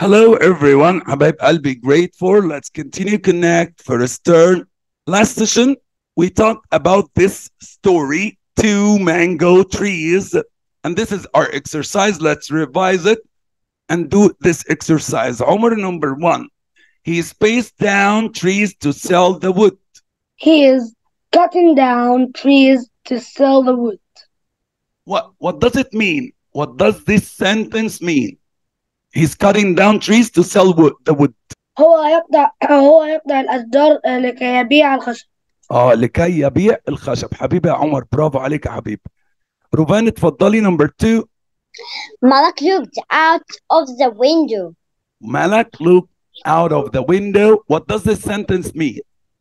Hello everyone حبايب قلبي grade 4 let's continue connect first turn last session we talked about this story two mango trees and this is our exercise let's revise it and do this exercise Omar number one he spaced down trees to sell the wood He is cutting down trees to sell the wood. what what does it mean what does this sentence mean he's cutting down trees to sell wood the wood هو يقطع هو يقطع الأشجار آه، لكي يبيع الخشب. اه لكي يبيع الخشب حبيبي يا عمر برافو عليك يا حبيبي روفان اتفضلي نمبر 2 Malak looked out of the window. Malak looked out of the window what does this sentence mean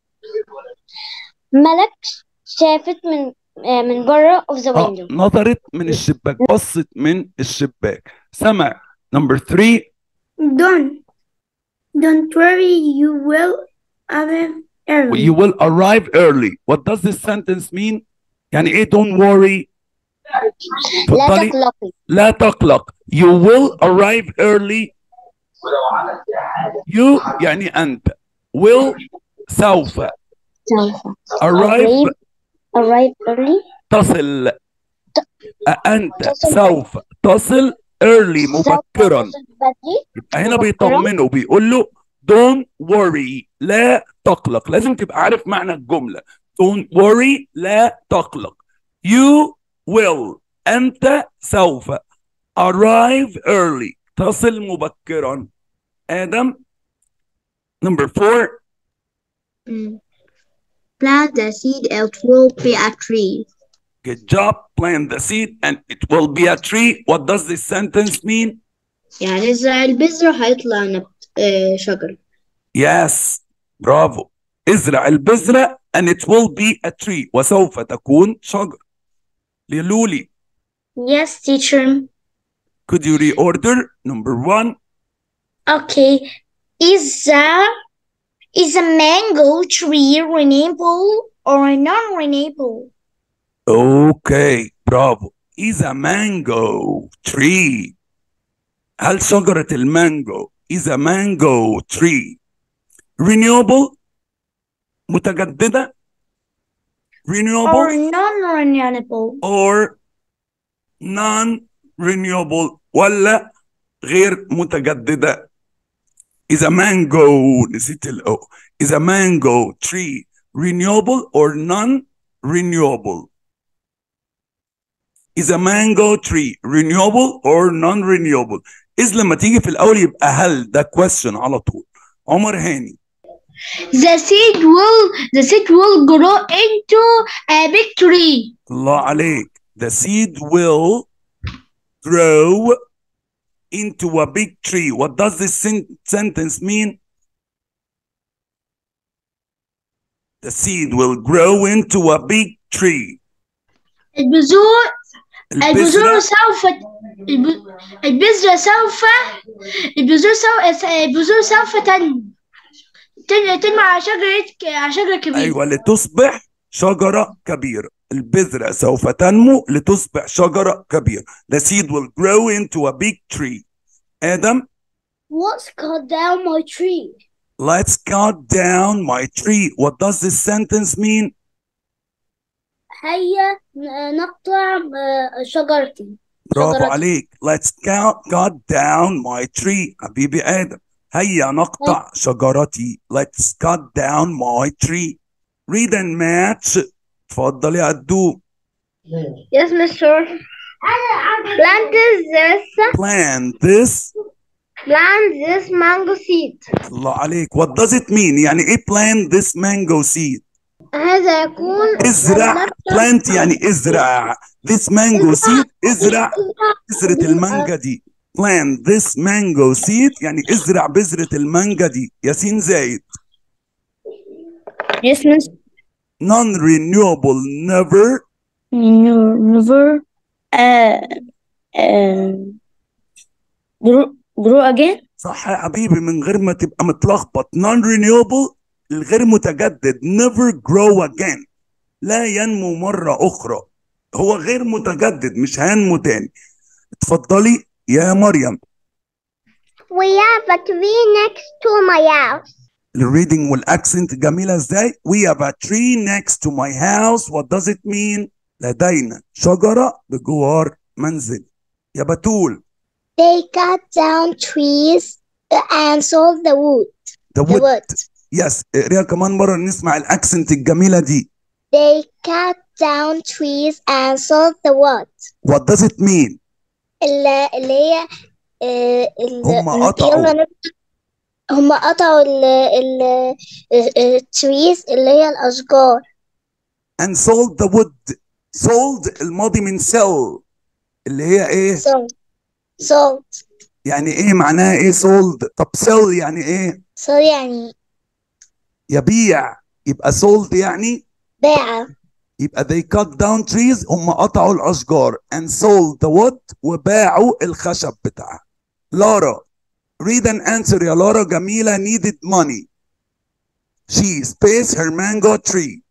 ملك شافت من آه، من بره of the اه window. نظرت من الشباك بصت من الشباك سمع نمبر 3 Don't. Don't worry, you will arrive early. you will arrive early what does this sentence mean يعني ايه don't worry لا اتفضلي تقلقي. لا تقلق you will arrive early you يعني أنت will سوف سوف. arrive arrive early. تصل أنت تصل سوف تصل early سوف مبكرا تصل بدري. يبقى هنا بيطمنه بيقول له don't worry لا تقلق لازم تبقى عارف معنى الجملة don't worry لا تقلق you will أنت سوف arrive early تصل مبكرا آدم number four Plant the seed, it will be a tree. good job plant the seed and it will be a tree what does this sentence mean يعني ازرع البذرة هيطلع نبت آه شجر. yes برافو ازرع البذرة and it will be a tree وسوف تكون شجر لولي Yes, teacher. could you reorder number one Okay. Is a is a mango tree renewable or non-renewable? okay برافو is a mango tree هل شجرة المانجو is a mango tree renewable متجددة renewable Or non-renewable? or non-renewable ولا غير متجددة is a mango نسيت الأو is a mango tree renewable or non-renewable is a mango tree renewable or non-renewable إذ لما تيجي في الأول يبقى هل ده question على طول عمر هاني The seed will the seed will grow into a big tree. الله عليك the seed will grow into a big tree what does this sen- sentence mean the seed will grow into a big tree البذور البذور البذرة سوف الب- البذرة سوف البذور سوف البذور سوف تنمو تن- تنمو على شجرة على شجرة كبيرة أيوة لتصبح شجرة كبيرة البذرة سوف تنمو لتصبح شجرة كبيرة the seed will grow into a big tree آدم Let's cut down my tree. let's cut down my tree what does this sentence mean هيا ن- نقطع آه، شجرتي. برافو شجرتي. عليك let's cut, cut down my tree حبيبي آدم هيا نقطع شجرتي let's cut down my tree read and match اتفضل يا قدوم Yes, Mister. Plant this plant this plant this mango seed. الله عليك what does it mean يعني ايه plant this mango seed هذا يكون ازرع plant يعني ازرع this mango seed ازرع بذرة المانجا دي plant this mango seed يعني ازرع بذرة المانجا دي ياسين زايد Yes, Mister. non-renewable never Never uh, uh, grow, grow again. صح يا حبيبي من غير ما تبقى متلخبط non-renewable الغير متجدد never grow again لا ينمو مرة أخرى هو غير متجدد مش هينمو تاني اتفضلي يا مريم We have a tree next to my house. الريدنج والاكسنت جميله ازاي we have a tree next to my house what does it mean لدينا شجره بجوار منزل يا بتول They cut down trees and sold the wood. the The wood wood. يس اقريها كمان مره نسمع الاكسنت الجميله دي They cut down trees and sold the wood. what does it mean اللي اللي هي آه، ال- هم ال- قطعوا. يلا نبدأ. هم قطعوا ال ال التريز اللي هي الأشجار and sold the wood sold الماضي من sell اللي هي ايه sold sold يعني ايه معناها ايه sold طب sell يعني ايه so يعني يبيع يبقى sold يعني باع يبقى they cut down trees هم قطعوا الاشجار and sold the wood وباعوا الخشب بتاعها لارا read an answer يا لارا جميلة needed money she space her mango tree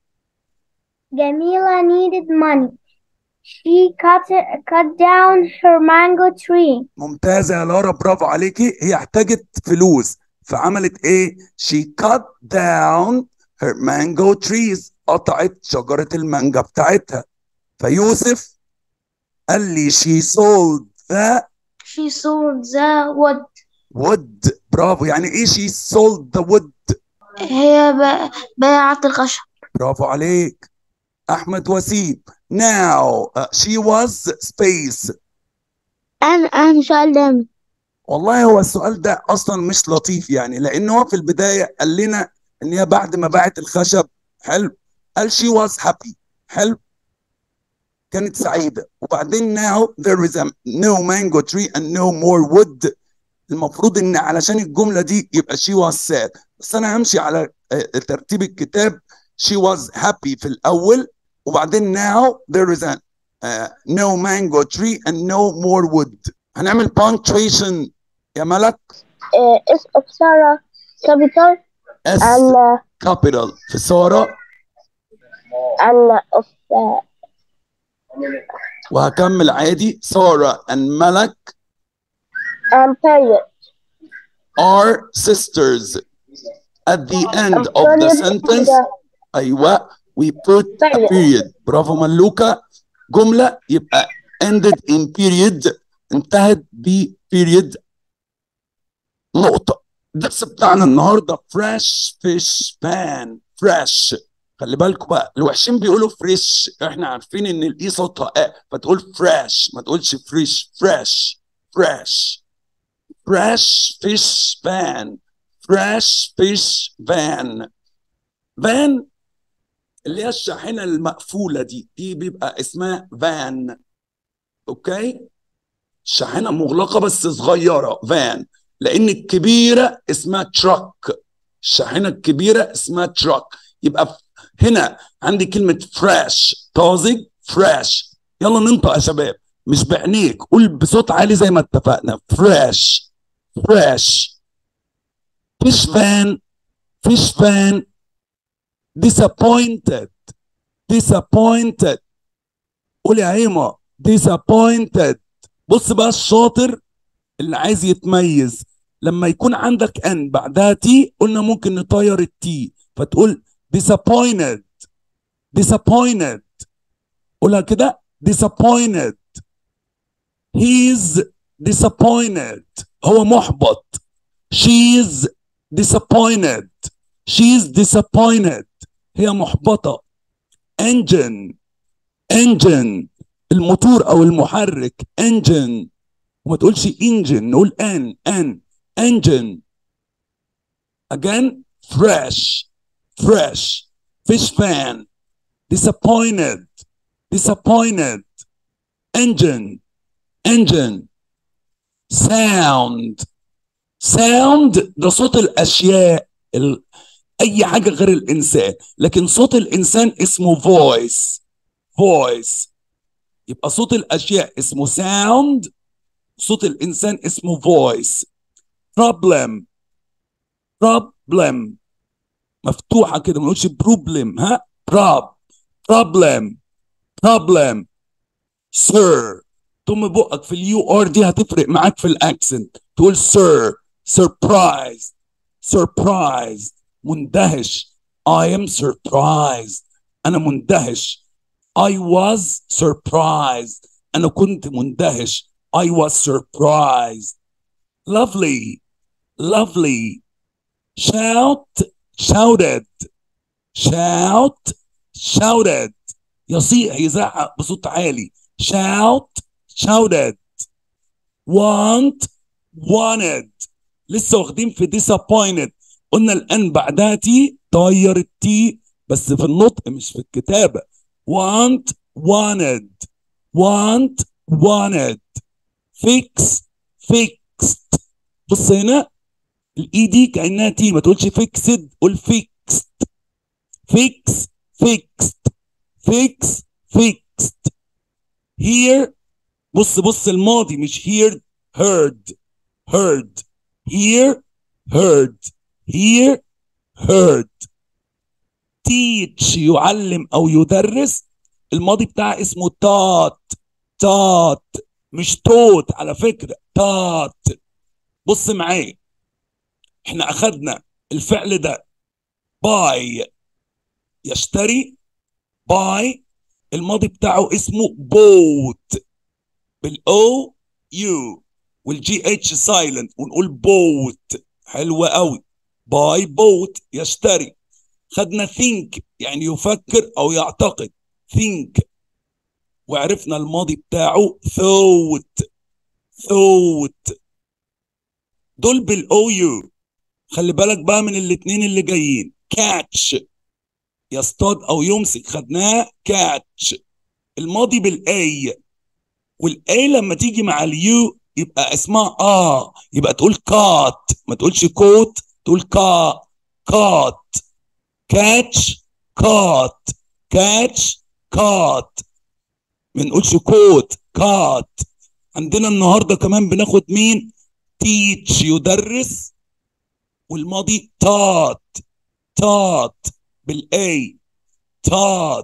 Jamila needed money. She cut it, cut down her mango tree. ممتازة يا لارا برافو عليكي هي احتاجت فلوس فعملت ايه she cut down her mango trees قطعت شجرة المانجا بتاعتها فيوسف قال لي she sold the She sold the wood. wood برافو يعني ايه she sold the wood هي ب- باعت الخشب. برافو عليك احمد وسيم now uh, she was space أنا أنا سؤال ده والله هو السؤال ده اصلا مش لطيف يعني لان هو في البدايه قال لنا ان هي بعد ما باعت الخشب حلو قال she was happy حلو كانت سعيده وبعدين now there is a no mango tree and no more wood المفروض ان علشان الجمله دي يبقى she was sad بس انا همشي على آه، ترتيب الكتاب she was happy في الاول وبعدين now there is a uh, no mango tree and no more wood هنعمل punctuation يا ملك اس اوف سارة كابيتال اس ال كابيتال في سارة ال اوف وهكمل عادي سارة and ملك ام period are sisters at the end of the sentence ايوه we put a Period. period برافو ملوكة جملة يبقى ended in period انتهت ب period نقطة الدرس بتاعنا النهارده fresh fish pan fresh خلي بالكم بقى الوحشين بيقولوا فريش احنا عارفين ان الاي صوتها اه فتقول فريش ما تقولش فريش فريش فريش fresh fish pan fresh fish van van اللي هي الشاحنة المقفولة دي دي بيبقى اسمها فان اوكي شاحنة مغلقة بس صغيرة فان لان الكبيرة اسمها تراك الشاحنة الكبيرة اسمها تراك يبقى ف- هنا عندي كلمة فريش طازج فريش يلا ننطق يا شباب مش بعينيك قول بصوت عالي زي ما اتفقنا فريش فريش فيش فان فيش فان disappointed disappointed قول يا هيما disappointed بص بقى الشاطر اللي عايز يتميز لما يكون عندك ان بعدها تي قلنا ممكن نطير التي فتقول disappointed disappointed قولها كده disappointed he's disappointed هو محبط she's disappointed she's disappointed هي محبطة engine engine الموتور او المحرك engine وما تقولش engine نقول ان ان engine again fresh fresh fish pan disappointed disappointed engine engine sound sound ده صوت الاشياء ال... اي حاجه غير الانسان لكن صوت الانسان اسمه voice voice يبقى صوت الاشياء اسمه sound صوت الانسان اسمه voice problem problem مفتوحه كده ما نقولش problem ها prob problem problem sir ثم بقك في اليو ار دي هتفرق معاك في الاكسنت تقول sir surprised surprised مندهش I am surprised أنا مندهش I was surprised أنا كنت مندهش I was surprised lovely lovely shout shouted shout shouted يصيح يزعق بصوت عالي shout shouted want wanted لسه واخدين في disappointed قلنا الان بعدها تي طير التي بس في النطق مش في الكتابة want wanted want wanted fix fixed بص هنا الاي دي كانها تي ما تقولش fixed قول fixed fix fixed fix fixed here بص بص الماضي مش here heard heard here heard here heard teach يعلم او يدرس الماضي بتاعها اسمه taught taught مش توت على فكرة taught بص معايا احنا اخدنا الفعل ده buy يشتري buy الماضي بتاعه اسمه bought بالاو يو والجي اتش سايلنت ونقول بوت حلوة قوي باي بوت يشتري خدنا think يعني يفكر او يعتقد think وعرفنا الماضي بتاعه thought thought دول بالاو يو خلي بالك بقى من الاتنين اللي جايين catch يصطاد او يمسك خدناه catch الماضي بالاي والاي لما تيجي مع اليو يبقى اسمها اه يبقى تقول كات ما تقولش كوت تقول كا كات كاتش كات كاتش كات ما نقولش كوت كات عندنا النهارده كمان بناخد مين تيتش يدرس والماضي تات تات بالاي تات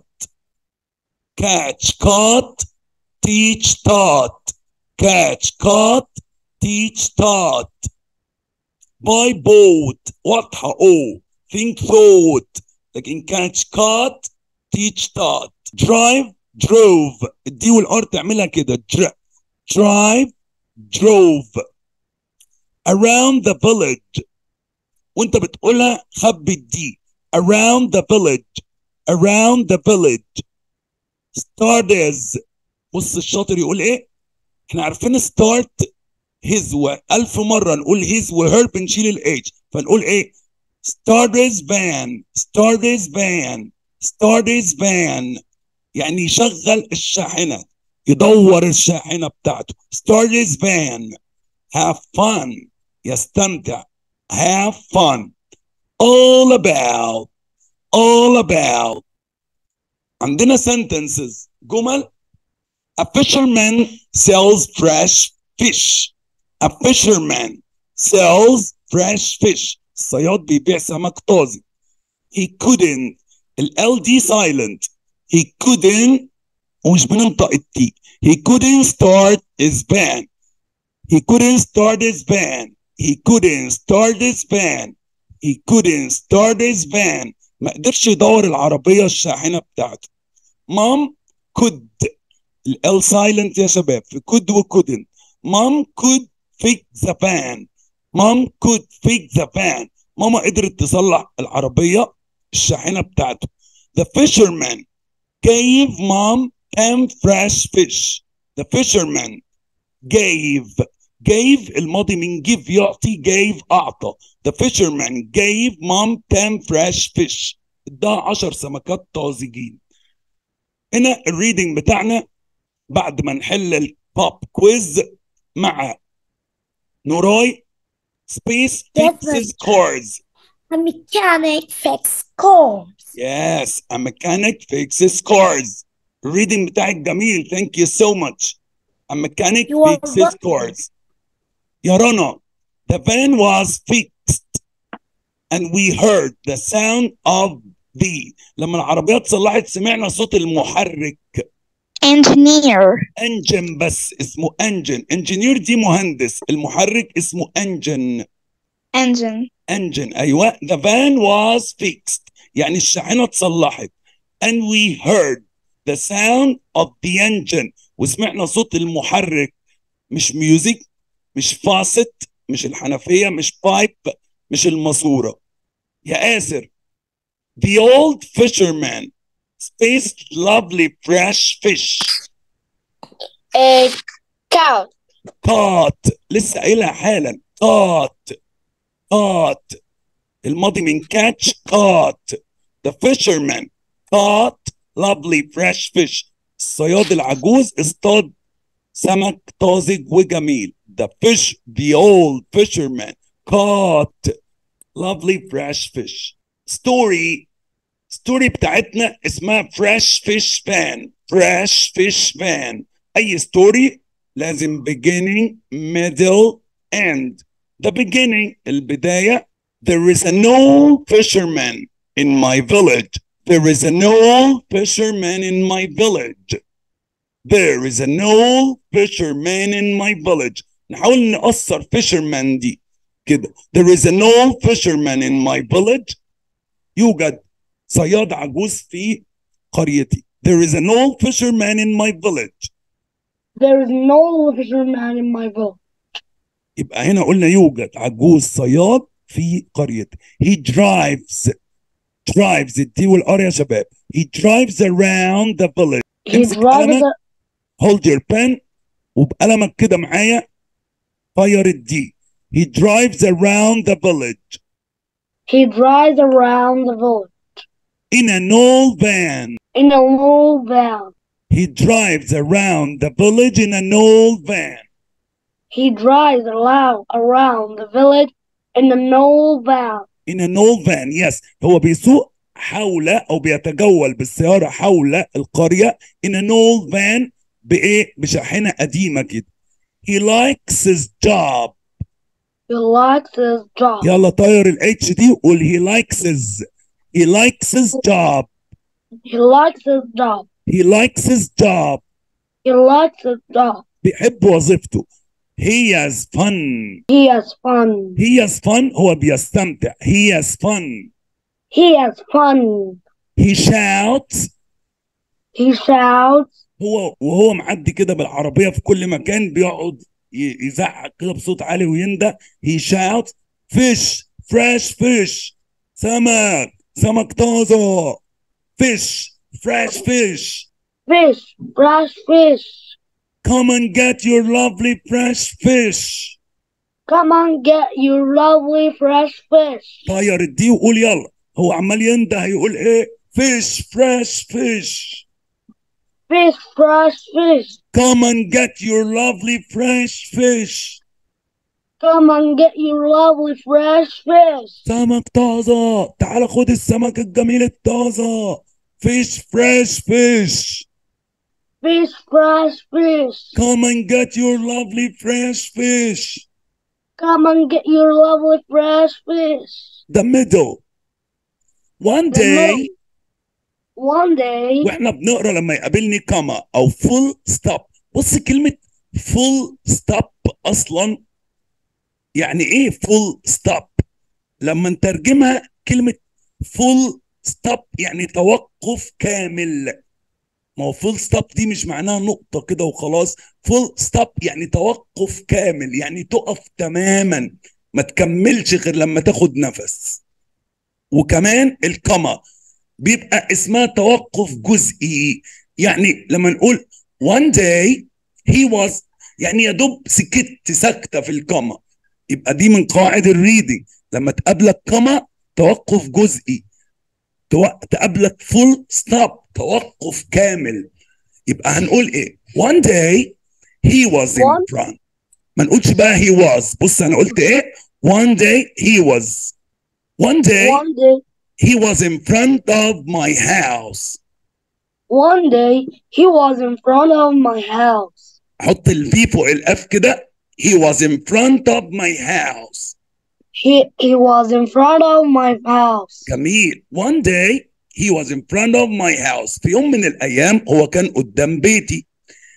كاتش كات teach taught catch caught teach taught buy bought واضحة او think thought لكن catch caught teach taught drive drove الدي والار تعملها كده dr- drive drove around the village وانت بتقولها خبي الدي around the village around the village starters بص الشاطر يقول ايه احنا عارفين ستارت هزوة ألف مرة نقول هز وهير بنشيل الاتش فنقول ايه ستارترز فان ستارترز فان ستارترز فان يعني يشغل الشاحنة يدور الشاحنة بتاعته ستارترز فان have fun يستمتع have fun all about all about عندنا sentences جمل A fisherman sells fresh fish. A fisherman sells fresh fish. الصياد بيبيع سمك طازج. He couldn't. ال LD silent. He couldn't ومش بننطق التي. He couldn't start his van. He couldn't start his van. He couldn't start his van. He couldn't start his van. ما قدرش يدور العربية الشاحنة بتاعته. Mom could ال silent يا شباب في could و couldn't mom could fix the van mom could fix the van ماما قدرت تصلح العربية الشاحنة بتاعته the fisherman gave mom 10 fresh fish the fisherman gave gave الماضي من give يعطي gave أعطى the fisherman gave mom 10 fresh fish اداها 10 سمكات طازجين هنا الريدنج بتاعنا بعد ما نحل البوب كويز مع نوراي سبيس fixes cars A mechanic fix cars. yes a mechanic fixes cars الريدنج بتاعك جميل thank you so much a mechanic You are fixes welcome. cars يا رنا the van was fixed and we heard the sound of the لما العربيات صلحت سمعنا صوت المحرك engineer انجن بس اسمه انجن انجينير دي مهندس المحرك اسمه انجن engine engine ايوه the van was fixed يعني الشاحنه اتصلحت and we heard the sound of the engine وسمعنا صوت المحرك مش ميوزك مش فاست مش الحنفيه مش بايب مش الماسوره يا آسر the old fisherman spaced lovely fresh fish آه، cow caught لسه قايلها حالا caught caught الماضي من catch caught the fisherman caught lovely fresh fish الصياد العجوز اصطاد سمك طازج وجميل the fish the old fisherman caught lovely fresh fish story story بتاعتنا اسمها fresh fish fan fresh fish fan اي story لازم beginning middle end the beginning البداية there is an old fisherman in my village there is an old fisherman in my village there is an old fisherman in my village نحاول نقصر fisherman دي كده there is an old fisherman in my village يوجد صياد عجوز في قريتي there is an old fisherman in my village There is no fisherman in my boat. يبقى هنا قلنا يوجد عجوز صياد في قريتي he drives drives الدي والار يا شباب he drives around the village He امسك drives قلمك a, hold your pen وبقلمك كده معايا فاير الدي he drives around the village he drives around the village in an old van in a old van. he drives around the village in an old van He drives around around the village in an old van. in an old van yes هو بيسوق حول او بيتجول بالسياره حول القريه in an old van بايه بشاحنه قديمه كده he likes his job He likes his job. يلا طير الاتش دي وقول he likes his he likes his job He likes his job. he likes his job He likes his job. بيحب وظيفته he has fun He has fun. he has fun هو بيستمتع he has fun He has fun. he shouts He shouts. هو وهو معدي كده بالعربية في كل مكان بيقعد ي- يزعق كده بصوت عالي ويندى he shouts fish fresh fish سمك سمك طازة fish fresh fish Fish. Fresh fish. come and get your lovely fresh fish Come on, get your lovely fresh fish. طير الدي وقول يلا هو عمال يندى هيقول ايه fish fresh fish Fish. Fresh fish. come and get your lovely fresh fish Come and get your lovely fresh fish. سمك طازة تعال خد السمك الجميل الطازة fish fresh fish Fish. Fresh fish. come and get your lovely fresh fish Come and get your lovely fresh fish. the middle one The day middle. One day, واحنا بنقرا لما يقابلني كما او full stop بص كلمة full stop اصلا يعني ايه full stop لما نترجمها كلمة full stop يعني توقف كامل ما هو full stop دي مش معناها نقطة كده وخلاص full stop يعني توقف كامل يعني تقف تماما ما تكملش غير لما تاخد نفس وكمان الكما بيبقى اسمها توقف جزئي يعني لما نقول one day he was يعني يا دوب سكت سكتة في الكما يبقى دي من قواعد الريدنج لما تقابلك كما توقف جزئي تو- تقابلك فول ستوب توقف كامل يبقى هنقول ايه one day he was in One- front ما نقولش بقى he was بص انا قلت ايه one day he was one day one day, he was in front of my house one day, he was in front of my house. حط الفي فوق الاف كده he was in front of my house He, he was in front of my house. جميل one day he was in front of my house في يوم من الايام هو كان قدام بيتي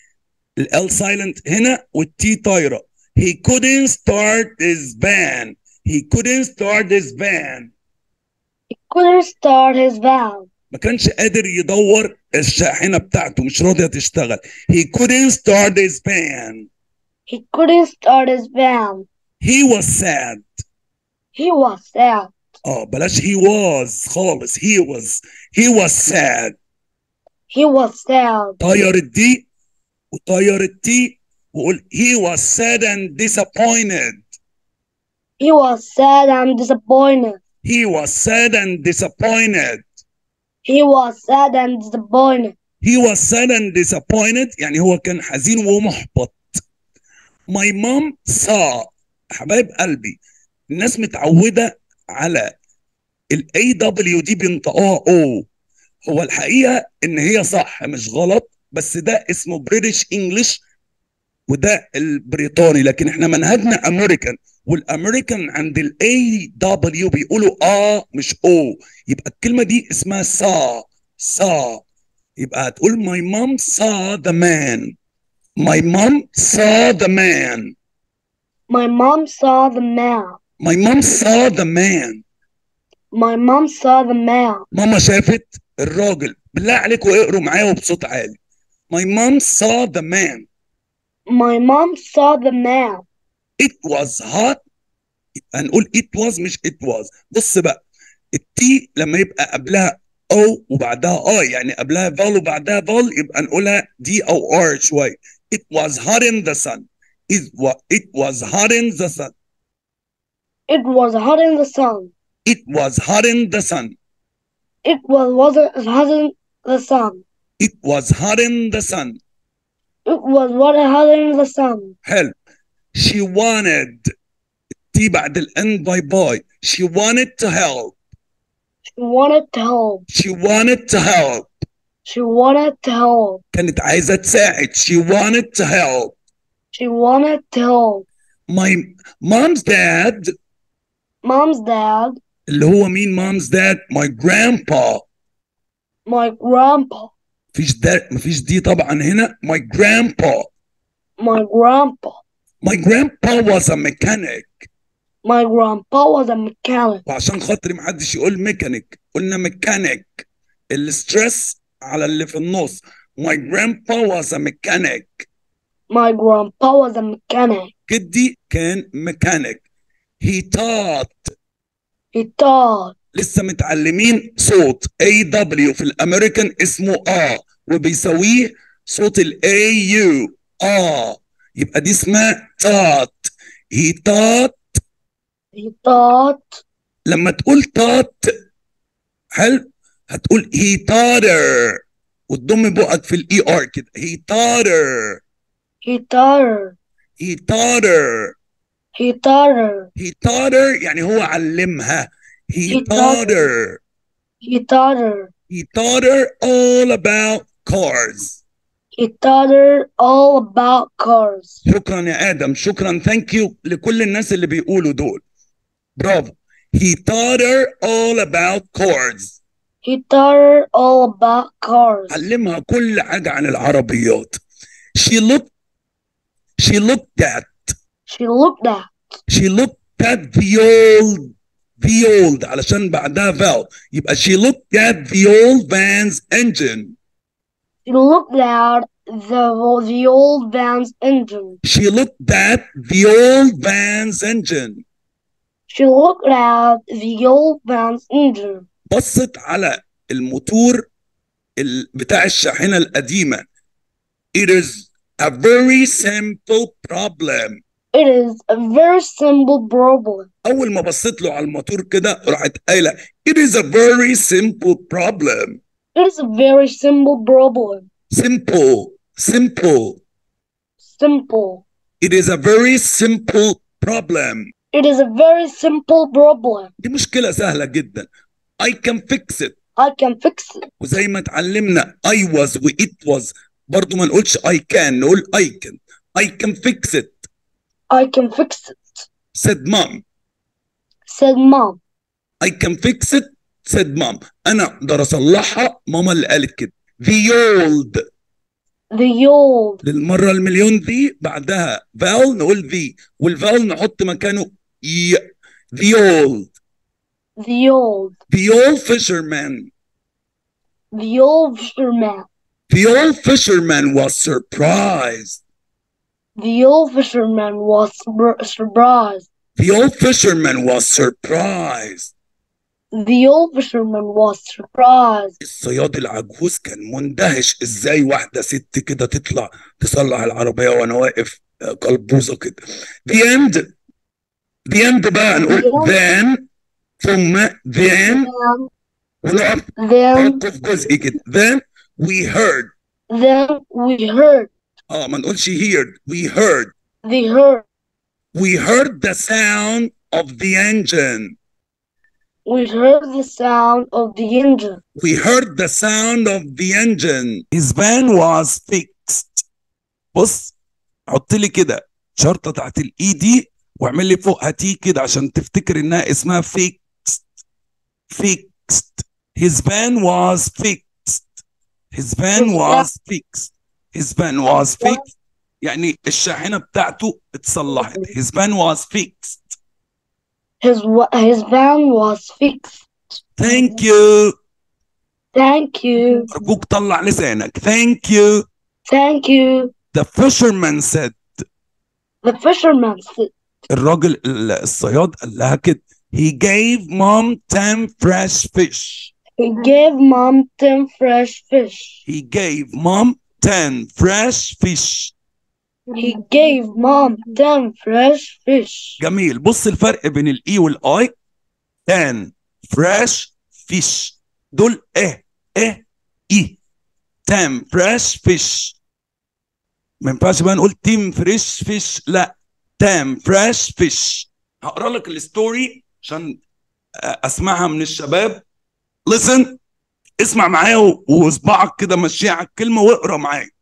ال سايلنت هنا والتي طايره he couldn't start his van he couldn't start his van He couldn't start his van. ما كانش قادر يدور الشاحنة بتاعته مش راضية تشتغل he couldn't start his van He couldn't start his van. he was sad He was sad. اه بلاش he was خالص he was he was sad He was sad. طير الدي وطير التي وقول he was sad and disappointed He was sad and disappointed. he was sad and disappointed He was sad and disappointed. he was sad and disappointed يعني هو كان حزين ومحبط my mom saw حبايب قلبي الناس متعودة على ال AW دي بينطقوها O هو الحقيقة إن هي صح مش غلط بس ده اسمه بريتش انجلش وده البريطاني لكن احنا منهجنا امريكان والامريكان عند الاي دبليو بيقولوا اه مش او يبقى الكلمه دي اسمها سا سا يبقى هتقول my mom saw the man my mom saw the man My mom saw the man. my mom saw the man My mom saw the man. ماما شافت الراجل بالله عليكم اقروا معايا وبصوت عالي my mom saw the man My mom saw the man. it was hot هنقول it was مش it was بص بقى التي لما يبقى قبلها او وبعدها اه يعني قبلها فال وبعدها فال يبقى نقولها دي او ار شويه it was hot in the sun it was, it was hot in the sun It was hot in the sun. it was hot in the sun It was wasn't hot in the sun. it was hot in the sun It was what hot in the sun. حلو she wanted تي بعد الان باي باي she wanted to help She wanted to help. she wanted to help She wanted to help. كانت عايزة تساعد she wanted to help She wanted to help. my mom's dad Mom's dad, اللي هو مين mom's dad my grandpa my grandpa, مفيش ده مفيش دي طبعا هنا my grandpa my grandpa. my grandpa was a mechanic My grandpa was a mechanic. وعشان خاطر محدش يقول ميكانيك قلنا ميكانيك الستريس على اللي في النص my grandpa was a mechanic My grandpa was a mechanic. جدي كان ميكانيك he taught He taught. لسه متعلمين صوت اي دبليو في الامريكان اسمه اه وبيساويه صوت الاي يو اه يبقى دي اسمها تات هي تات He taught. لما تقول تات حلو هتقول هي تاتر وتضم بقك في الاي ار كده هي تاتر He taught her. هي تاتر He taught her. هي تاتر يعني هو علمها هي He taught تاتر He taught her. He taught her all about cars. He taught her all about cars. شكرا يا آدم شكرا ثانك يو لكل الناس اللي بيقولوا دول برافو He taught her all about cars. He taught her all about cars. علمها كل حاجة عن العربيات. She looked she looked at She looked at. she looked at the old the old علشان بعدها vowel يبقى she looked at the old van's engine. She looked at the the old van's engine. She looked at the old van's engine. She looked at the old van's engine. بصت على الموتور ال- بتاع الشاحنة القديمة It is a very simple problem It is a very simple problem. أول ما بصيت له على الموتور كده راحت قايلة It is a very simple problem It is a very simple problem. Simple Simple Simple. It is a very simple problem It is a very simple problem. دي مشكلة سهلة جدا I can fix it I can fix it. وزي ما اتعلمنا I was و it was برضو ما نقولش I can نقول I can I can fix it I can fix it, said mom said mom. I can fix it said mom انا اقدر اصلحها ماما اللي قالت كده the old The old. للمره المليون دي بعدها فاول نقول the والفاول نحط مكانه ي the old the old, the old fisherman the old fisherman, the old fisherman was surprised the old fisherman was sur- surprised. the old fisherman was surprised The old fisherman was surprised. الصياد العجوز كان مندهش ازاي واحدة ست كده تطلع تصلح العربية وانا واقف آه، قلبوزة كده the end the end بقى نقول then ثم then ونقف Then, نحطه في جزء كده then we heard then we heard, اه ما نقولش heard we heard they heard, we heard the sound of the engine we heard the sound of the engine. we heard the sound of the engine his van was fixed بص حط لي كده شرطة تحت الاي دي واعمل لي فوقها تي كده عشان تفتكر انها اسمها fixed fixed his van was fixed his van was fixed his van was fixed يعني الشاحنة بتاعته اتصلحت his van was fixed His wa- his van was fixed. thank you Thank you, أرجوك طلع لسانك thank you thank you. the fisherman said The fisherman said, الراجل ال- الصياد قال لها كده he gave mom 10 fresh fish he gave mom ten fresh fish. he gave mom 10 fresh fish He gave mom ten fresh fish. جميل بص الفرق بين الاي والاي 10 fresh fish دول اه اه اي 10 fresh fish ما ينفعش بقى نقول تيم فريش فيش لا 10 fresh fish هقرا لك الستوري عشان آه، اسمعها من الشباب listen اسمع معايا و- وصباعك كده مشيها على الكلمه واقرا معايا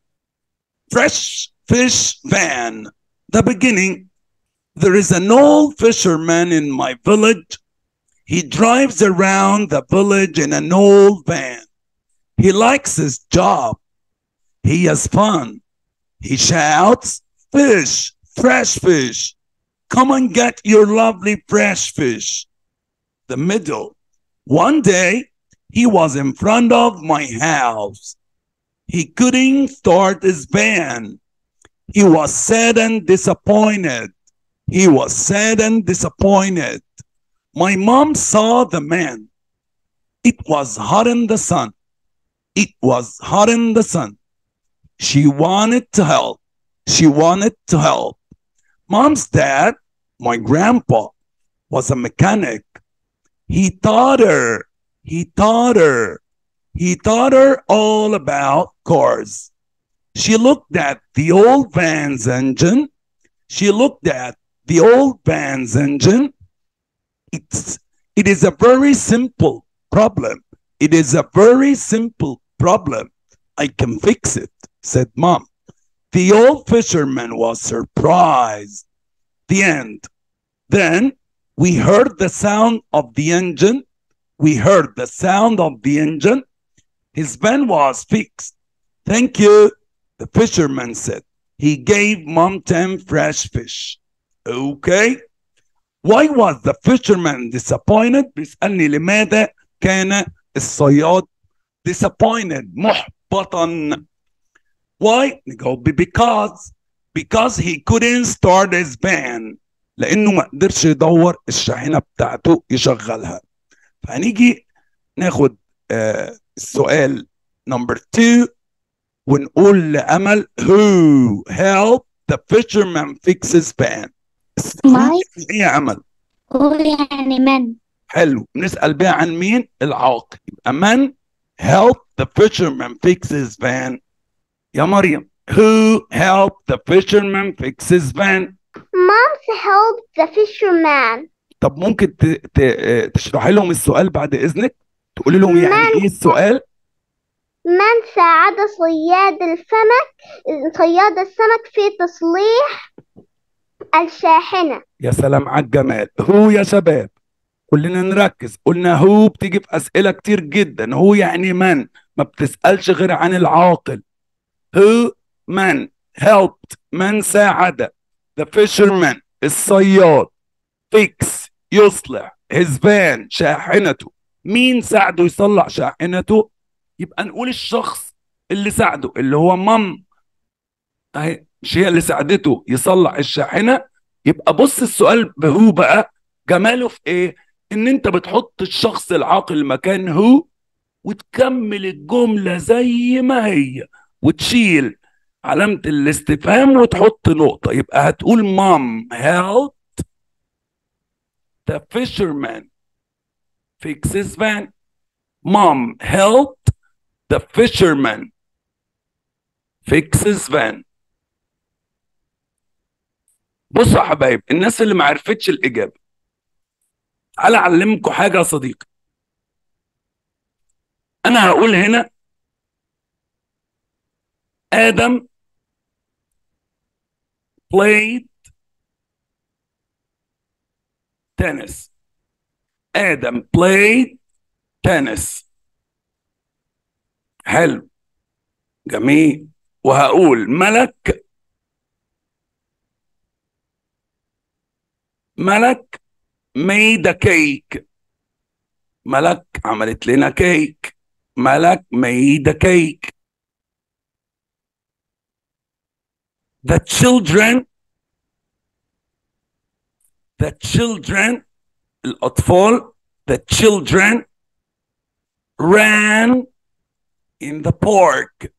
fresh fish van the beginning there is an old fisherman in my village he drives around the village in an old van he likes his job he has fun he shouts fish fresh fish come and get your lovely fresh fish the middle one day he was in front of my house he couldn't start his van he was sad and disappointed he was sad and disappointed. My mom saw the man. It was hot in the sun. It was hot in the sun. She wanted to help. She wanted to help. Mom's dad, my grandpa, was a mechanic. He taught her. He taught her. He taught her all about cars. She looked at the old van's engine. She looked at the old van's engine. It's it is a very simple problem. It is a very simple problem. I can fix it, said mom. The old fisherman was surprised. The end. Then we heard the sound of the engine. We heard the sound of the engine. His van was fixed. Thank you, the fisherman said. He gave mom 10 fresh fish. Okay. Why was the fisherman disappointed? بيسألني لماذا كان الصياد disappointed محبطا Why? نجاوب ب- because because he couldn't start his van لأنه ما قدرش يدور الشاحنة بتاعته يشغلها فهنيجي ناخد آه السؤال نمبر 2 ونقول لأمل who helped the fisherman fix his van My ايه يا امل هو يعني من حلو نسال بيها عن مين العاقل يبقى من help the fisherman fix his van يا مريم who helped the fisherman fix his van Mom's helped the fisherman. طب ممكن ت... ت... آه، تشرحي لهم السؤال بعد اذنك تقولي لهم يعني من- ايه السؤال من ساعد صياد السمك صياد السمك في تصليح الشاحنة يا سلام على الجمال هو يا شباب كلنا نركز قلنا هو بتيجي في اسئله كتير جدا هو يعني من ما بتسالش غير عن العاقل who من helped من ساعد the fisherman الصياد fix يصلح his van شاحنته مين ساعده يصلح شاحنته يبقى نقول الشخص اللي ساعده اللي هو مام اهي مش هي اللي ساعدته يصلح الشاحنه يبقى بص السؤال هو بقى جماله في ايه ان انت بتحط الشخص العاقل مكان هو وتكمل الجمله زي ما هي وتشيل علامه الاستفهام وتحط نقطه يبقى هتقول مام helped the fisherman fix his van mom helped the fisherman fix his van بصوا يا حبايب الناس اللي ما عرفتش الاجابه تعالى اعلمكم حاجه يا صديقي انا هقول هنا ادم played tennis ادم played tennis حلو جميل وهقول ملك ملك made a cake ملك عملت لنا كيك ملك made a cake the children the children الأطفال the children ran in the park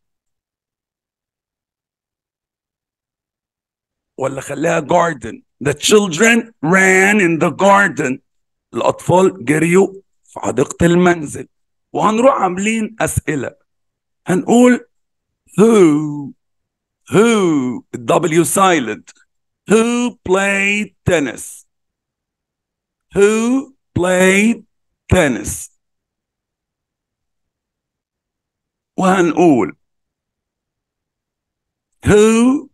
ولا خليها garden the children ran in the garden الأطفال جريوا في حديقة المنزل وهنروح عاملين أسئلة هنقول who who W silent who played tennis who played tennis وهنقول who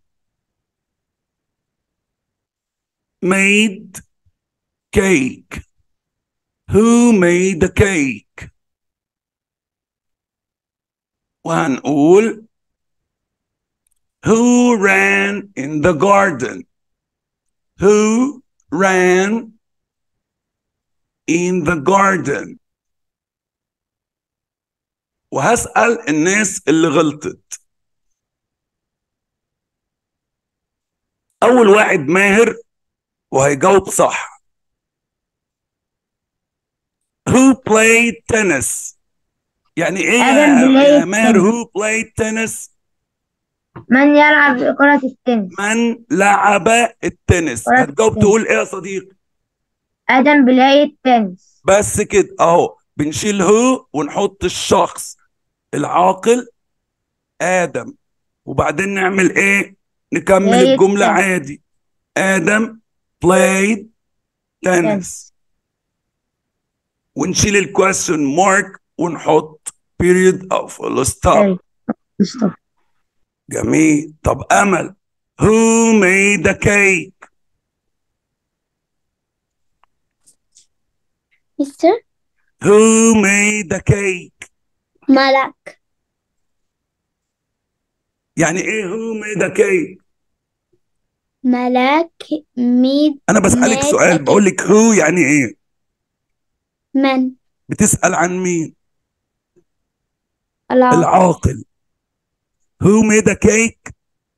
made cake who made the cake وهنقول who ran in the garden who ran in the garden وهسأل الناس اللي غلطت أول واحد ماهر وهيجاوب صح Who played tennis يعني ايه آدم يا, يا played ماهر tennis. who played tennis من يلعب كرة التنس من لعب التنس كرة هتجاوب التنس. تقول ايه يا صديقي آدم بلاي التنس بس كده اهو بنشيل هو ونحط الشخص العاقل ادم وبعدين نعمل ايه نكمل played الجملة tennis. عادي ادم played tennis ونشيل الكويستشن مارك ونحط period او full stop أيوة. مصطفى. جميل طب امل who made the cake مستر who made the cake ملك يعني ايه who made the cake ملك ميد انا بسألك made سؤال a بقول لك who يعني ايه من بتسأل عن مين العاقل العاقل who made the cake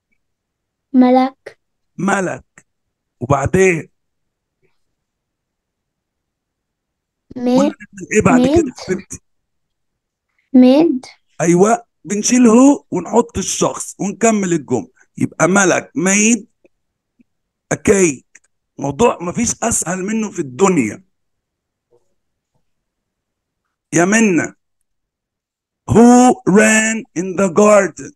ملك ملك وبعدين ميد ايه بعد made. كده حبيبتي ميد ايوه بنشيل هو ونحط الشخص ونكمل الجمله يبقى ملك made a cake موضوع مفيش اسهل منه في الدنيا يا منى who ran in the garden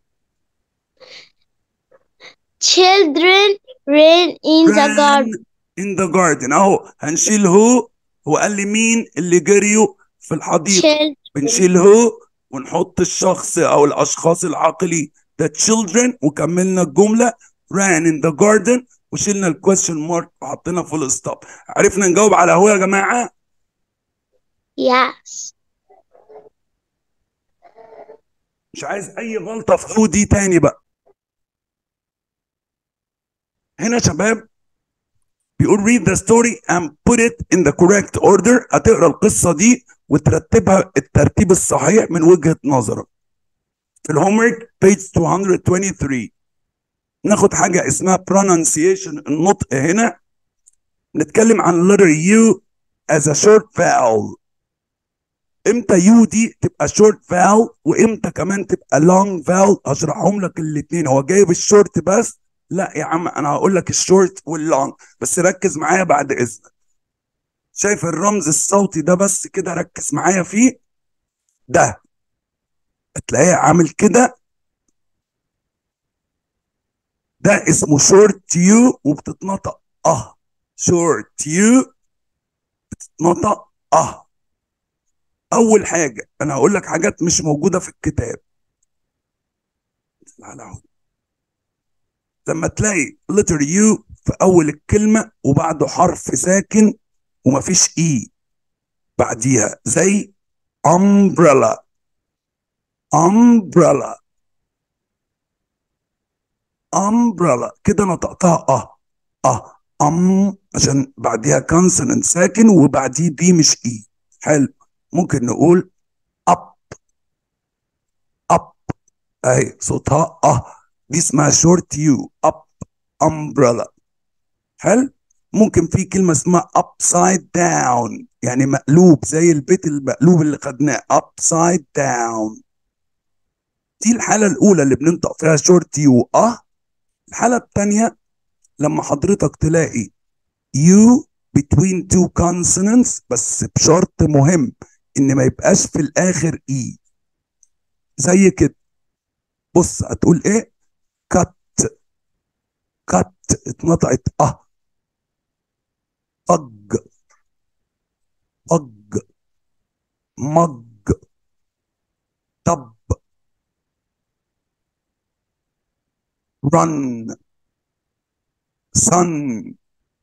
children ran in the ran garden in the garden اهو هنشيل هو هو قال لي مين اللي جريوا في الحديقه children بنشيل هو ونحط الشخص او الاشخاص العاقلين the children وكملنا الجمله ran in the garden وشيلنا الكويستشن مارك وحطينا فول ستوب عرفنا نجاوب على هو يا جماعه yes مش عايز اي غلطه في هو دي تاني بقى هنا يا شباب بيقول read the story and put it in the correct order هتقرا القصه دي وترتبها الترتيب الصحيح من وجهه نظرك في الهومورك page 223 ناخد حاجه اسمها pronunciation النطق هنا نتكلم عن letter U as a short vowel امتى يو دي تبقى short vowel وامتى كمان تبقى long vowel هشرحهم لك الاثنين هو جايب الشورت بس لا يا عم انا هقول لك الشورت واللونج بس ركز معايا بعد اذنك شايف الرمز الصوتي ده بس كده ركز معايا فيه ده هتلاقيه عامل كده ده اسمه شورت يو وبتتنطق اه شورت يو بتتنطق اه اول حاجه انا هقول لك حاجات مش موجوده في الكتاب على عود. لما تلاقي letter U في اول الكلمه وبعده حرف ساكن ومفيش اي بعديها زي umbrella umbrella umbrella كده نطقتها اه اه ام عشان بعديها كونسوننت ساكن وبعديه بي مش اي حلو ممكن نقول up up اهي صوتها اه دي اسمها شورت يو up umbrella حلو ممكن في كلمة اسمها upside down يعني مقلوب زي البيت المقلوب اللي خدناه upside down دي الحالة الأولى اللي بننطق فيها شورت يو اه الحالة الثانية لما حضرتك تلاقي you between two consonants بس بشرط مهم ان ما يبقاش في الاخر اي زي كده بص هتقول ايه كت كت اتنطقت اه طج طج مج طب run sun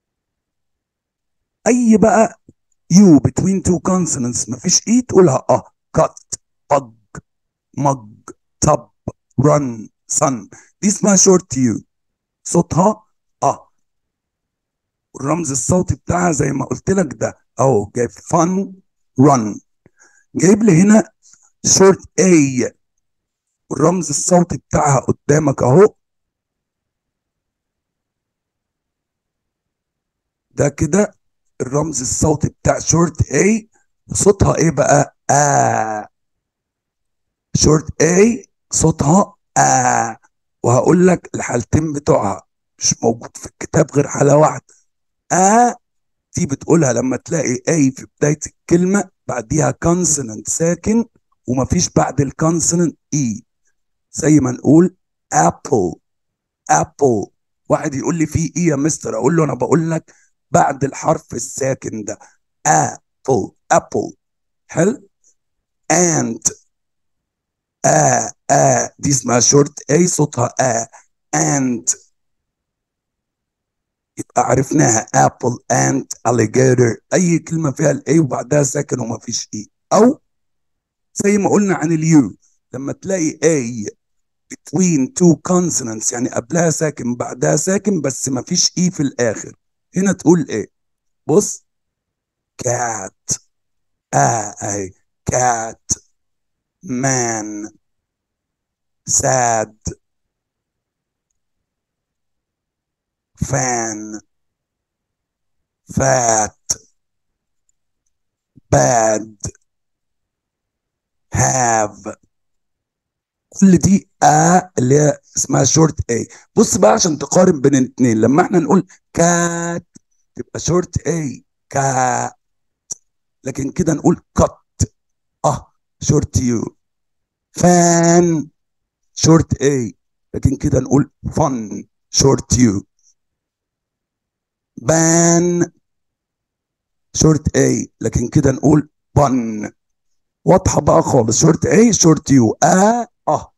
اي بقى يو between two consonants مفيش اي تقولها اه cut طج مج طب run sun دي اسمها شورت يو صوتها اه الرمز الصوتي بتاعها زي ما قلت لك ده اهو جايب fun run جايب لي هنا شورت A الرمز الصوتي بتاعها قدامك اهو ده كده الرمز الصوتي بتاع شورت A صوتها ايه بقى آ شورت A صوتها آ وهقول لك الحالتين بتوعها مش موجود في الكتاب غير حالة واحدة آ دي بتقولها لما تلاقي A في بداية الكلمة بعديها كونسوننت ساكن ومفيش بعد الكونسوننت E زي ما نقول apple apple واحد يقول لي في ايه يا مستر اقول له انا بقول لك بعد الحرف الساكن ده apple apple حلو and آ آ دي اسمها شورت A صوتها آ and يبقى عرفناها apple and alligator أي كلمة فيها الأي وبعدها ساكن وما فيش إي أو زي ما قلنا عن اليو لما تلاقي A between two consonants يعني قبلها ساكن بعدها ساكن بس ما فيش إي في الآخر هنا تقول إيه بص cat آ أهي cat man sad fan fat bad have كل دي ا اللي هي اسمها شورت اي بص بقى عشان تقارن بين الاثنين لما احنا نقول كات تبقى شورت اي كات لكن كده نقول كت اه شورت يو فان شورت اي لكن كده نقول فن شورت يو بان شورت اي لكن كده نقول بن واضحه بقى خالص شورت اي شورت يو ا اه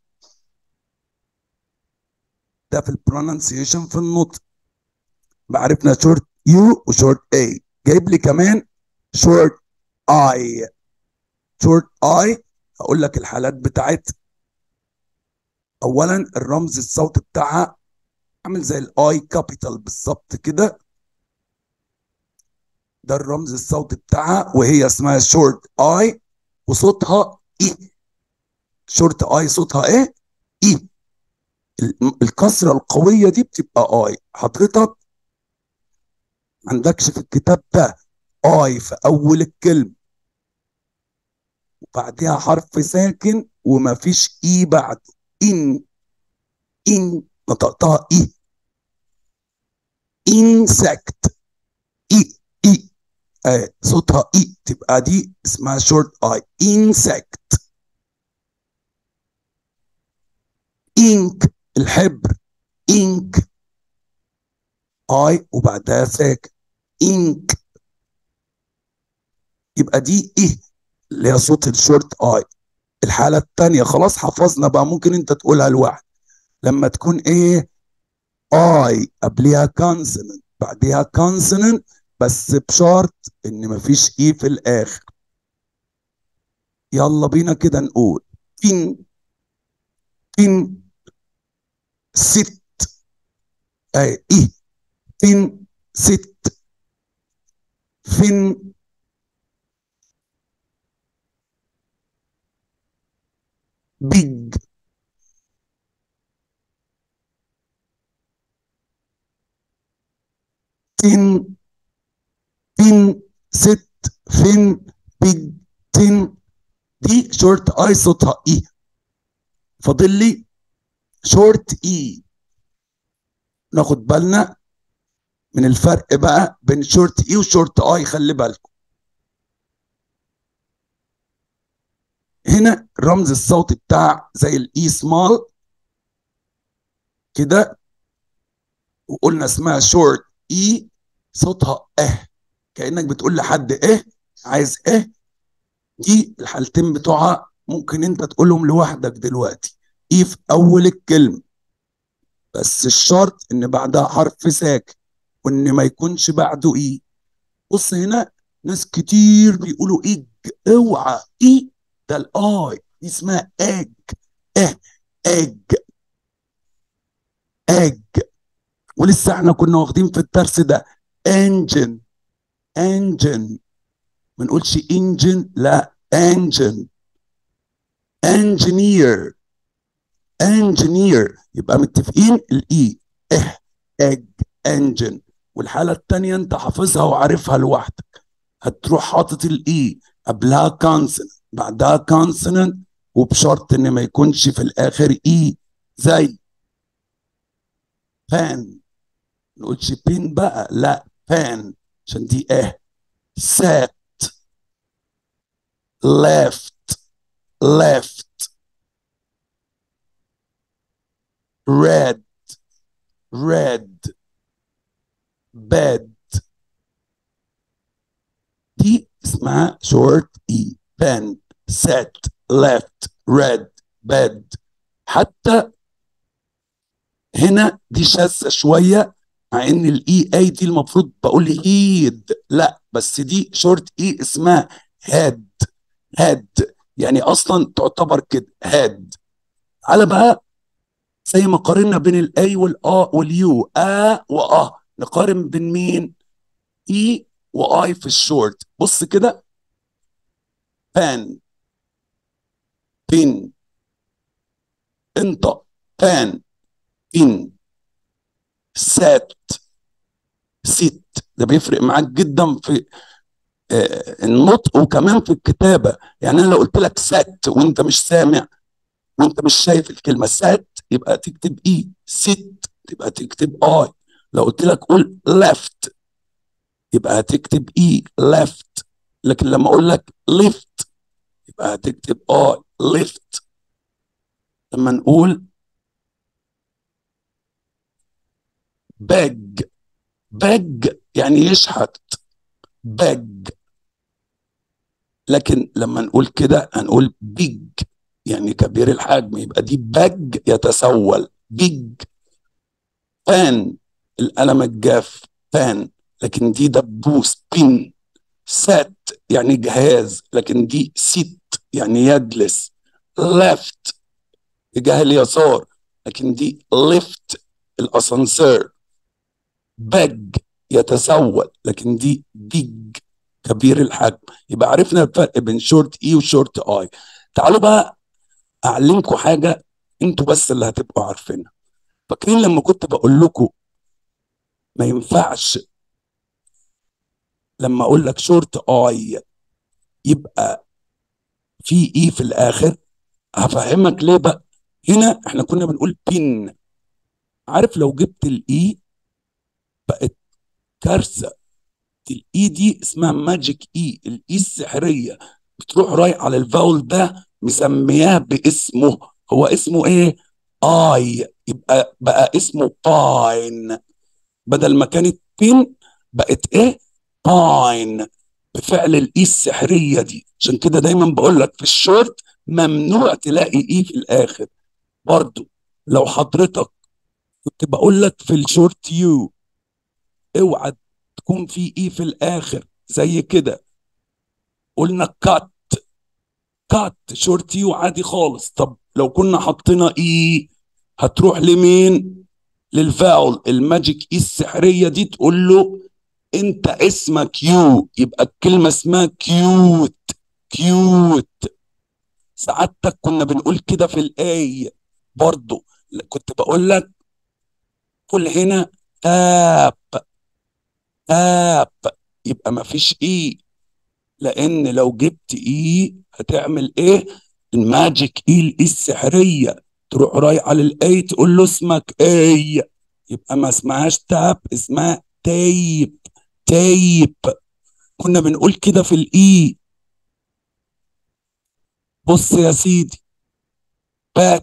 ده في البرونانسيشن في النطق بعرفنا شورت يو وشورت اي جايب لي كمان شورت اي شورت اي هقول لك الحالات بتاعتها اولا الرمز الصوتي بتاعها عامل زي الاي كابيتال بالظبط كده ده الرمز الصوتي بتاعها وهي اسمها شورت اي وصوتها اي شورت اي صوتها ايه اي ال- الكسره القويه دي بتبقى اي حضرتك ما عندكش في الكتاب ده اي في اول الكلمه وبعدها حرف ساكن وما فيش اي بعده ان ان نطقتها اي insect اي اي آه صوتها اي تبقى دي اسمها شورت اي insect انك الحبر انك اي وبعدها ساكن انك يبقى دي ايه اللي هي صوت الشورت اي الحالة التانية خلاص حفظنا بقى ممكن انت تقولها لوحدك لما تكون ايه اي قبلها كونسوننت بعدها كونسوننت بس بشرط ان مفيش اي في الاخر يلا بينا كده نقول فين فين ست اي ايه فين ست فين بيج فين فين ست فين بيج تن دي شورت اي صوتها اي فاضل لي شورت اي ناخد بالنا من الفرق بقى بين شورت اي وشورت اي خلي بالكم هنا الرمز الصوتي بتاع زي الاي سمال كده وقلنا اسمها شورت اي صوتها اه كانك بتقول لحد اه عايز اه دي الحالتين بتوعها ممكن انت تقولهم لوحدك دلوقتي اي في اول الكلمه بس الشرط ان بعدها حرف ساكن وان ما يكونش بعده اي بص هنا ناس كتير بيقولوا ايج اوعى اي ده الاي دي اسمها اج اه اج اج ولسه احنا كنا واخدين في الدرس ده انجن انجن ما نقولش انجن لا انجن انجينير انجينير يبقى متفقين الاي اه اج انجن والحاله الثانيه انت حافظها وعارفها لوحدك هتروح حاطط الاي قبلها كونسوننت بعدها كونسوننت وبشرط ان ما يكونش في الاخر اي زي بان نقولش بين بقى لا بان عشان دي اه سات left left red red bed دي اسمها short e pen set left red bed حتى هنا دي شاذة شوية مع ان الاي اي دي المفروض بقول هيد لا بس دي شورت اي اسمها هيد هيد يعني اصلا تعتبر كده هيد على بقى زي ما قارنا بين الاي والا واليو ا واه نقارن بين مين اي واي في الشورت بص كده بان بين انت بان ان سات ست ده بيفرق معاك جدا في آه، النطق وكمان في الكتابة يعني أنا لو قلت لك سات وأنت مش سامع وأنت مش شايف الكلمة سات يبقى تكتب إي ست تبقى تكتب آي لو قلت لك قول left يبقى هتكتب إي left لكن لما أقول لك lift يبقى هتكتب آي lift لما نقول beg beg يعني يشحت beg لكن لما نقول كده هنقول بيج يعني كبير الحجم يبقى دي باج يتسول بيج بان القلم الجاف بان لكن دي دبوس بين سات يعني جهاز لكن دي سيت يعني يجلس left اتجاه اليسار لكن دي ليفت الاسانسير باج يتسول لكن دي بيج كبير الحجم يبقى عرفنا الفرق بين شورت اي وشورت اي تعالوا بقى اعلمكم حاجه انتوا بس اللي هتبقوا عارفينها فاكرين لما كنت بقول لكم ما ينفعش لما اقول لك شورت اي يبقى في اي في الاخر هفهمك ليه بقى هنا احنا كنا بنقول بين عارف لو جبت الاي بقت كارثه الاي دي اسمها ماجيك اي الاي السحريه بتروح رايح على الفاول ده مسمياه باسمه هو اسمه ايه اي يبقى بقى اسمه باين بدل ما كانت بين بقت ايه باين بفعل الاي السحريه دي عشان كده دايما بقول لك في الشورت ممنوع تلاقي اي في الاخر برضو لو حضرتك كنت بقول لك في الشورت يو اوعى تكون في اي في الاخر زي كده قلنا كات كات شورت يو عادي خالص طب لو كنا حطينا اي هتروح لمين للفاول الماجيك اي السحريه دي تقول له انت اسمك يو يبقى الكلمه اسمها كيوت كيوت سعادتك كنا بنقول كده في الاي برضو كنت بقول لك قول هنا تاب تاب يبقى ما فيش اي لان لو جبت اي هتعمل ايه الماجيك اي الاي السحريه تروح رايح على الاي تقول له اسمك اي يبقى ما اسمهاش تاب اسمها تيب تيب كنا بنقول كده في الاي بص يا سيدي بات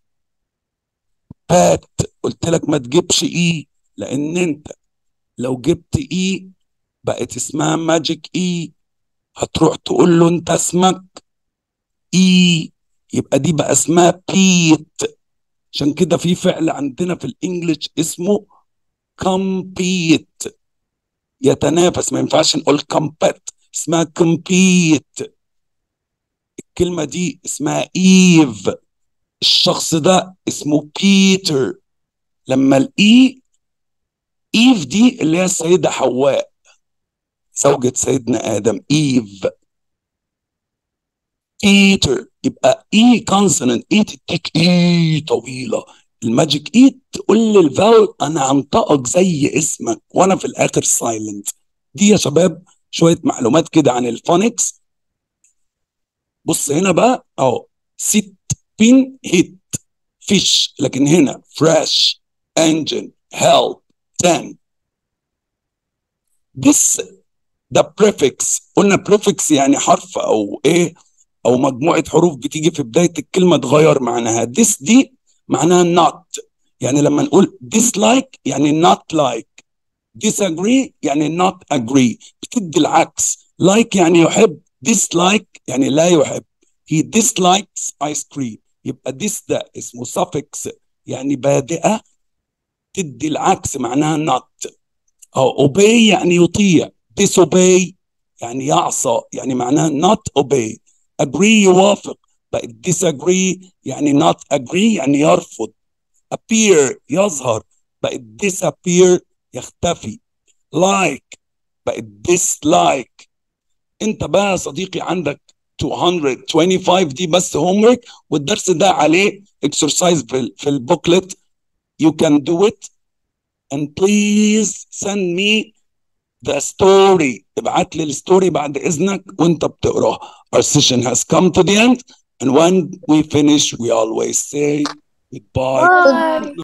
بات قلت لك ما تجيبش اي لان انت لو جبت اي بقت اسمها ماجيك اي هتروح تقول له انت اسمك اي يبقى دي بقى اسمها بيت عشان كده في فعل عندنا في الانجليش اسمه كومبيت يتنافس ما ينفعش نقول كومبيت اسمها كومبيت الكلمة دي اسمها ايف الشخص ده اسمه بيتر لما الاي ايف دي اللي هي السيدة حواء زوجة سيدنا آدم ايف بيتر يبقى اي كونسوننت اي تديك اي طويلة الماجيك اي تقول للفاول انا هنطقك زي اسمك وانا في الاخر سايلنت دي يا شباب شوية معلومات كده عن الفونكس بص هنا بقى اهو ست بين هيت فيش لكن هنا فريش انجن هيلب تن this ده prefix قلنا prefix يعني حرف او ايه او مجموعه حروف بتيجي في بدايه الكلمه تغير معناها this دي معناها not يعني لما نقول dislike يعني not like disagree يعني not agree بتدي العكس like يعني يحب dislike يعني لا يحب he dislikes ice cream يبقى this ده اسمه suffix يعني بادئة تدي العكس معناها not أو obey يعني يطيع disobey يعني يعصى يعني معناها not obey agree يوافق بقت disagree يعني not agree يعني يرفض appear يظهر بقت disappear يختفي like بقت dislike انت بقى يا صديقي عندك 225 دي بس هوم ورك والدرس ده عليه اكسرسايز في في البوكلت you can do it and please send me the story ابعت لي الستوري بعد اذنك وانت بتقراها our session has come to the end and when we finish we always say goodbye Bye.